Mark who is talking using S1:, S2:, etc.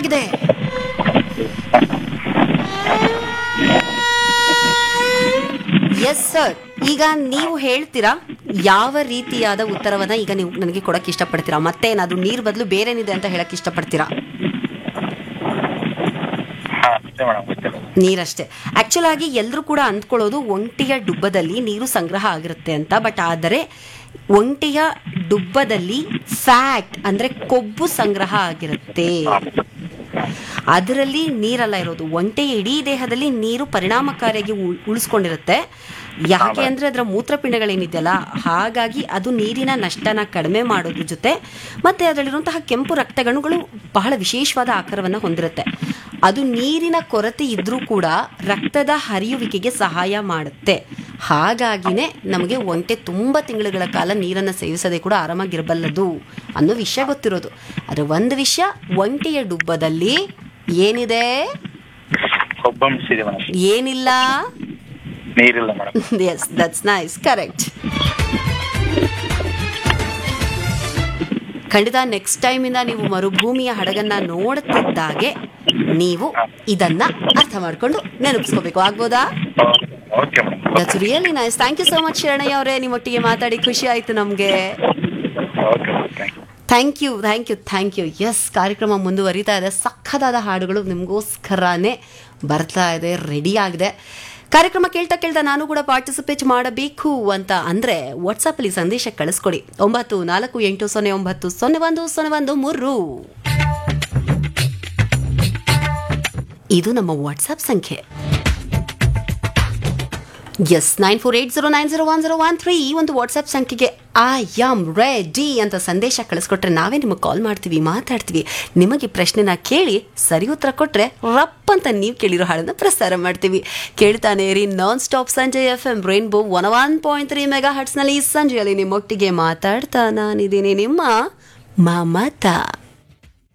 S1: ಆಗಿದೆ yes sir ಈಗ ನೀವು ಹೇಳ್ತೀರಾ ಯಾವ ರೀತಿಯಾದ ಉತ್ತರವನ್ನ ಈಗ ನೀವು ನನಗೆ ಕೊಡಕ್ಕೆ ಇಷ್ಟಪಡ್ತೀರಾ ಮತ್ತೆ ಏನಾದ್ರು ನೀರ್ ಬದಲು ಬೇರೇನಿದೆ ಅಂತ ಹೇಳಕ್ ಇಷ್ಟಪಡ್ತೀರಾ
S2: ಹಾ ಅಷ್ಟೇ ಮೇಡಮ್ ಗೊತ್ತಿಲ್ಲ
S1: ನೀರಷ್ಟೇ ಆಕ್ಚುಲ್ ಆಗಿ ಎಲ್ಲರೂ ಕೂಡ ಅಂದ್ಕೊಳ್ಳೋದು ಒಂಟಿಯ ಡುಬ್ಬದಲ್ಲಿ ನೀರು ಸಂಗ್ರಹ ಆಗಿರುತ್ತೆ ಅಂತ ಬಟ್ ಆದರೆ ಒಂಟಿಯ ಡುಬ್ಬದಲ್ಲಿ ಫ್ಯಾಟ್ ಅಂದ್ರೆ ಕೊಬ್ಬು ಸಂಗ್ರಹ ಆಗಿರುತ್ತೆ ಅದರಲ್ಲಿ ನೀರಲ್ಲ ಇರೋದು ಒಂಟೆಯ ಇಡೀ ದೇಹದಲ್ಲಿ ನೀರು ಪರಿಣಾಮಕಾರಿಯಾಗಿ ಉಳ್- ಉಳಿಸ್ಕೊಂಡಿರುತ್ತೆ ಯಾಕೆ ಅಂದ್ರೆ ಅದರ ಮೂತ್ರಪಿಂಡಗಳೇನಿದೆಯಲ್ಲ ಹಾಗಾಗಿ ಅದು ನೀರಿನ ನಷ್ಟನ ಕಡಿಮೆ ಮಾಡೋದ್ರ ಜೊತೆ ಮತ್ತೆ ಅದರಲ್ಲಿರುವಂತಹ ಕೆಂಪು ರಕ್ತಗಣುಗಳು ಬಹಳ ವಿಶೇಷವಾದ ಆಕಾರವನ್ನು ಹೊಂದಿರುತ್ತೆ ಅದು ನೀರಿನ ಕೊರತೆ ಇದ್ರೂ ಕೂಡ ರಕ್ತದ ಹರಿಯುವಿಕೆಗೆ ಸಹಾಯ ಮಾಡುತ್ತೆ ಹಾಗಾಗಿನೇ ನಮಗೆ ಒಂಟೆ ತುಂಬ ತಿಂಗಳುಗಳ ಕಾಲ ನೀರನ್ನು ಸೇವಿಸದೆ ಕೂಡ ಆರಾಮಾಗಿರಬಲ್ಲದು ಅನ್ನೋ ವಿಷಯ ಗೊತ್ತಿರೋದು ಆದರೆ ಒಂದು ವಿಷಯ ಒಂಟೆಯ ಡುಬ್ಬದಲ್ಲಿ ಏನಿದೆ
S2: ಕೊಬ್ಬಂಶ ಇದೆ ಮೇಡಮ್
S1: ಏನಿಲ್ಲ
S2: ನೀರಿಲ್ಲ madam
S1: yes that's nice correct ಖಂಡಿತ ನೆಕ್ಸ್ಟ್ ಟೈಮಿಂದ ನೀವು ಮರುಭೂಮಿಯ ಹಡಗನ್ನ ನೋಡುತ್ತಿದ್ದಾಗೆ ನೀವು ಇದನ್ನ ಅರ್ಥ ಮಾಡ್ಕೊಂಡು ನೆನಪಿಸ್ಕೋಬೇಕು ಆಗ್ಬೋದಾ
S2: okay madam
S1: that's really nice thank you so much Sharanayya ಅವರೇ ನಿಮ್ಮೊಟ್ಟಿಗೆ ಮಾತಾಡಿ ಖುಷಿ ಆಯ್ತು ನಮಗೆ
S2: okay madam thank you
S1: thank you thank you thank you yes ಕಾರ್ಯಕ್ರಮ ಮುಂದುವರಿತಾ ಇದೆ ಸಖತ್ತಾದ ಹಾಡುಗಳು ನಿಮಗೋಸ್ಕರನೇ ಬರ್ತಾ ಇದೆ ರೆಡಿ ಆಗಿದೆ ಕಾರ್ಯಕ್ರಮ ಕೇಳ್ತಾ ಕೇಳ್ತಾ ನಾನು ಕೂಡ ಪಾರ್ಟಿಸಿಪೇಟ್ ಮಾಡಬೇಕು ಅಂತ ಅಂದರೆ ವಾಟ್ಸಪ್ಪಲ್ಲಿ ಸಂದೇಶ ಕಳಿಸ್ಕೊಡಿ ಒಂಬತ್ತು ನಾಲ್ಕು ಎಂಟು ಸೊನ್ನೆ ಒಂಬತ್ತು ಸೊನ್ನೆ ಒಂದು ಸೊನ್ನೆ ಒಂದು ಮೂರು ಇದು ನಮ್ಮ ವಾಟ್ಸಪ್ ಸಂಖ್ಯೆ yes nine four eight zero nine zero one zero one three ಈ ಒಂದು ವಾಟ್ಸಪ್ ಸಂಖ್ಯೆಗೆ ಐ ಆಮ್ ರೆಡಿ ಅಂತ ಸಂದೇಶ ಕಳಿಸ್ಕೊಟ್ರೆ ನಾವೇ ನಿಮಗೆ ಕಾಲ್ ಮಾಡ್ತೀವಿ ಮಾತಾಡ್ತೀವಿ ನಿಮಗೆ ಪ್ರಶ್ನೆನ ಕೇಳಿ ಸರಿ ಉತ್ತರ ಕೊಟ್ರೆ ರಪ್ ಅಂತ ನೀವು ಕೇಳಿರೋ ಹಾಡನ್ನ ಪ್ರಸಾರ ಮಾಡ್ತೀವಿ ಕೇಳ್ತಾನೆ ರೀ ನಾನ್ ಸ್ಟಾಪ್ ಸಂಜೆ F M rainbow one one point three mega ಹಟ್ಸ್ನಲ್ಲಿ ಈ ಸಂಜೆಯಲ್ಲಿ ನಿಮ್ಮೊಟ್ಟಿಗೆ ಮಾತಾಡ್ತಾ ನಾನಿದ್ದೀನಿ ನಿಮ್ಮ ಮಮತಾ